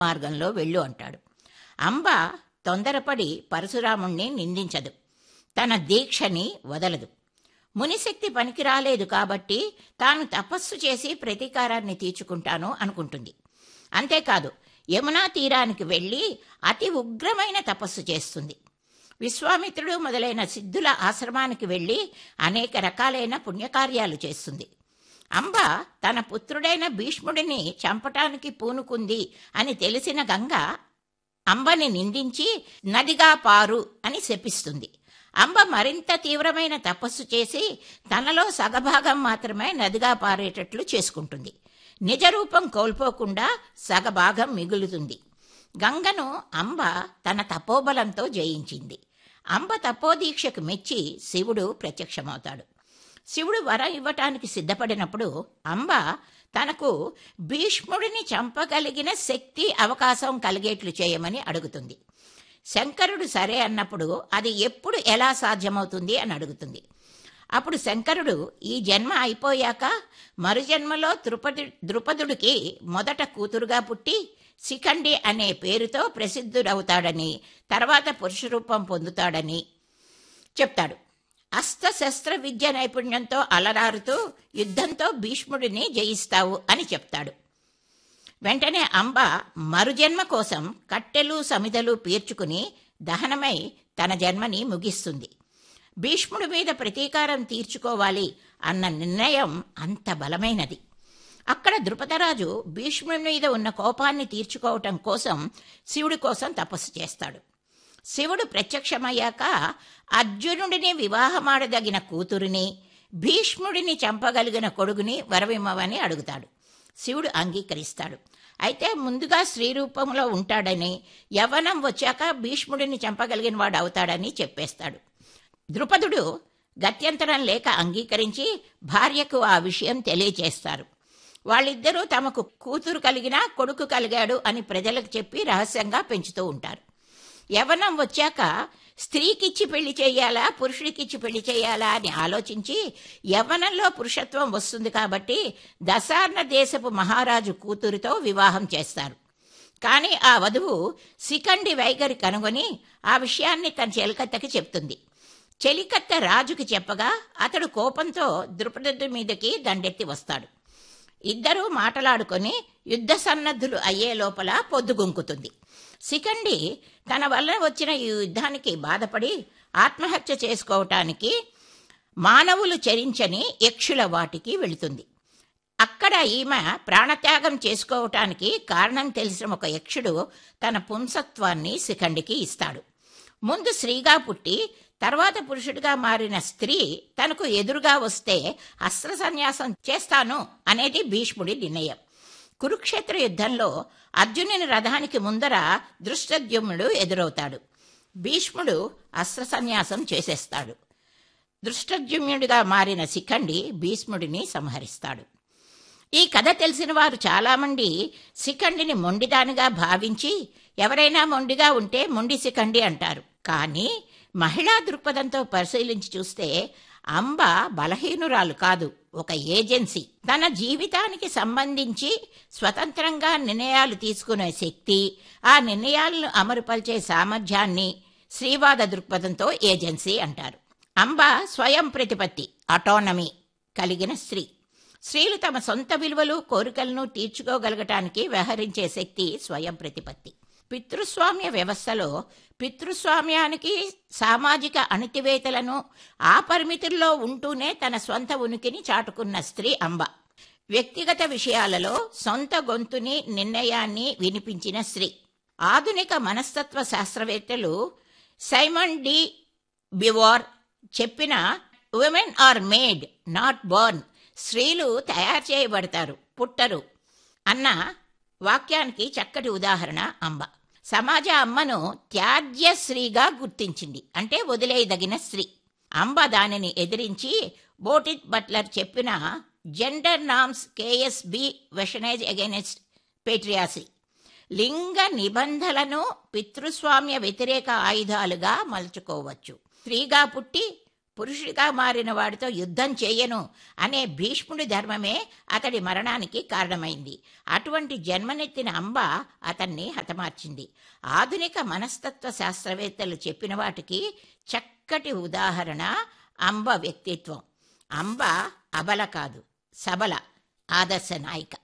మార్గంలో వెళ్ళు అంటాడు అంబ తొందరపడి పరశురాముణ్ణి నిందించదు తన దీక్షని వదలదు మునిశక్తి పనికి రాలేదు కాబట్టి తాను తపస్సు చేసి ప్రతీకారాన్ని తీర్చుకుంటాను అనుకుంటుంది అంతేకాదు యమునా తీరానికి వెళ్ళి అతి ఉగ్రమైన తపస్సు చేస్తుంది విశ్వామిత్రుడు మొదలైన సిద్ధుల ఆశ్రమానికి వెళ్ళి అనేక రకాలైన పుణ్యకార్యాలు చేస్తుంది అంబ తన పుత్రుడైన భీష్ముడిని చంపటానికి పూనుకుంది అని తెలిసిన గంగ అంబని నిందించి నదిగా పారు అని శపిస్తుంది అంబ మరింత తీవ్రమైన తపస్సు చేసి తనలో సగభాగం మాత్రమే నదిగా పారేటట్లు చేసుకుంటుంది నిజరూపం కోల్పోకుండా సగభాగం మిగులుతుంది గంగను అంబ తన తపోబలంతో జయించింది అంబ తపోదీక్షకు మెచ్చి శివుడు ప్రత్యక్షమవుతాడు శివుడు వరం ఇవ్వటానికి సిద్ధపడినప్పుడు అంబ తనకు భీష్ముడిని చంపగలిగిన శక్తి అవకాశం కలిగేట్లు చేయమని అడుగుతుంది శంకరుడు సరే అన్నప్పుడు అది ఎప్పుడు ఎలా సాధ్యమవుతుంది అని అడుగుతుంది అప్పుడు శంకరుడు ఈ జన్మ అయిపోయాక మరుజన్మలో ద్రుపది ద్రుపదుడికి మొదట కూతురుగా పుట్టి శిఖండి అనే పేరుతో ప్రసిద్ధుడవుతాడని తర్వాత పురుషరూపం పొందుతాడని చెప్తాడు అస్త్రశస్త్ర విద్య నైపుణ్యంతో అలరారుతూ యుద్ధంతో భీష్ముడిని జయిస్తావు అని చెప్తాడు వెంటనే అంబ మరుజన్మ కోసం కట్టెలు సమిదలు పీర్చుకుని దహనమై తన జన్మని ముగిస్తుంది భీష్ముడి మీద ప్రతీకారం తీర్చుకోవాలి అన్న నిర్ణయం అంత బలమైనది అక్కడ ద్రుపదరాజు భీష్ముడి మీద ఉన్న కోపాన్ని తీర్చుకోవటం కోసం శివుడి కోసం తపస్సు చేస్తాడు శివుడు ప్రత్యక్షమయ్యాక అర్జునుడిని వివాహమాడదగిన కూతురిని భీష్ముడిని చంపగలిగిన కొడుకుని వరవిమ్మవని అడుగుతాడు శివుడు అంగీకరిస్తాడు అయితే ముందుగా స్త్రీ రూపంలో ఉంటాడని యవ్వనం వచ్చాక భీష్ముడిని చంపగలిగిన వాడు అవుతాడని చెప్పేస్తాడు ద్రుపదుడు గత్యంతరం లేక అంగీకరించి భార్యకు ఆ విషయం తెలియచేస్తారు వాళ్ళిద్దరూ తమకు కూతురు కలిగినా కొడుకు కలిగాడు అని ప్రజలకు చెప్పి రహస్యంగా పెంచుతూ ఉంటారు యవనం వచ్చాక స్త్రీకిచ్చి పెళ్లి చేయాలా పురుషుడికిచ్చి పెళ్లి చేయాలా అని ఆలోచించి యవ్వనంలో పురుషత్వం వస్తుంది కాబట్టి దశార్ణ దేశపు మహారాజు కూతురితో వివాహం చేస్తారు కానీ ఆ వధువు శిఖండి వైఖరి కనుగొని ఆ విషయాన్ని తన చెలికత్తకి చెప్తుంది చెలికత్త రాజుకి చెప్పగా అతడు కోపంతో ద్రుపదుడి మీదకి దండెత్తి వస్తాడు ఇద్దరూ మాటలాడుకొని యుద్ధ సన్నద్ధులు అయ్యే లోపల పొద్దుగుంకుతుంది శిఖండి తన వల్ల వచ్చిన ఈ యుద్ధానికి బాధపడి ఆత్మహత్య చేసుకోవటానికి మానవులు చరించని యక్షుల వాటికి వెళుతుంది అక్కడ ఈమె ప్రాణత్యాగం చేసుకోవటానికి కారణం తెలిసిన ఒక యక్షుడు తన పుంసత్వాన్ని శిఖండికి ఇస్తాడు ముందు స్త్రీగా పుట్టి తర్వాత పురుషుడిగా మారిన స్త్రీ తనకు ఎదురుగా వస్తే అస్త్ర సన్యాసం చేస్తాను అనేది భీష్ముడి నిర్ణయం కురుక్షేత్ర యుద్ధంలో అర్జునుని రథానికి ముందర దృష్టద్యుమ్నుడు ఎదురవుతాడు భీష్ముడు అస్త్ర సన్యాసం చేసేస్తాడు దృష్టద్యుమ్నుడిగా మారిన శిఖండి భీష్ముడిని సంహరిస్తాడు ఈ కథ తెలిసిన వారు చాలామంది శిఖండిని మొండిదానిగా భావించి ఎవరైనా మొండిగా ఉంటే మొండి శిఖండి అంటారు కానీ మహిళా దృక్పథంతో పరిశీలించి చూస్తే అంబ బలహీనురాలు కాదు ఒక ఏజెన్సీ తన జీవితానికి సంబంధించి స్వతంత్రంగా నిర్ణయాలు తీసుకునే శక్తి ఆ నిర్ణయాలను అమలుపరిచే సామర్థ్యాన్ని శ్రీవాద దృక్పథంతో ఏజెన్సీ అంటారు అంబ స్వయం ప్రతిపత్తి అటానమీ కలిగిన స్త్రీ స్త్రీలు తమ సొంత విలువలు కోరికలను తీర్చుకోగలగటానికి వ్యవహరించే శక్తి స్వయం ప్రతిపత్తి పితృస్వామ్య వ్యవస్థలో పితృస్వామ్యానికి సామాజిక అణితివేతలను ఆ పరిమితుల్లో ఉంటూనే తన స్వంత ఉనికిని చాటుకున్న స్త్రీ అంబ వ్యక్తిగత విషయాలలో సొంత గొంతుని నిర్ణయాన్ని వినిపించిన స్త్రీ ఆధునిక మనస్తత్వ శాస్త్రవేత్తలు సైమన్ డి బివార్ చెప్పిన women are made not born స్త్రీలు తయారు చేయబడతారు పుట్టరు అన్న వాక్యానికి చక్కటి ఉదాహరణ అంబ సమాజ అమ్మను త్యాజ్య స్త్రీగా గుర్తించింది అంటే వదిలేయదగిన స్త్రీ అంబ దానిని ఎదిరించి బోటిట్ బట్లర్ చెప్పిన జెండర్ నామ్స్ కేఎస్బి వెషనైజ్ అగైనెస్ట్ పేట్రియాసి లింగ నిబంధనలను పితృస్వామ్య వ్యతిరేక ఆయుధాలుగా మలుచుకోవచ్చు స్త్రీగా పుట్టి పురుషుడిగా మారిన వాడితో యుద్ధం చేయను అనే భీష్ముడి ధర్మమే అతడి మరణానికి కారణమైంది అటువంటి జన్మనెత్తిన అంబ అతన్ని హతమార్చింది ఆధునిక మనస్తత్వ శాస్త్రవేత్తలు చెప్పిన వాటికి చక్కటి ఉదాహరణ అంబ వ్యక్తిత్వం అంబ అబల కాదు సబల ఆదర్శ నాయిక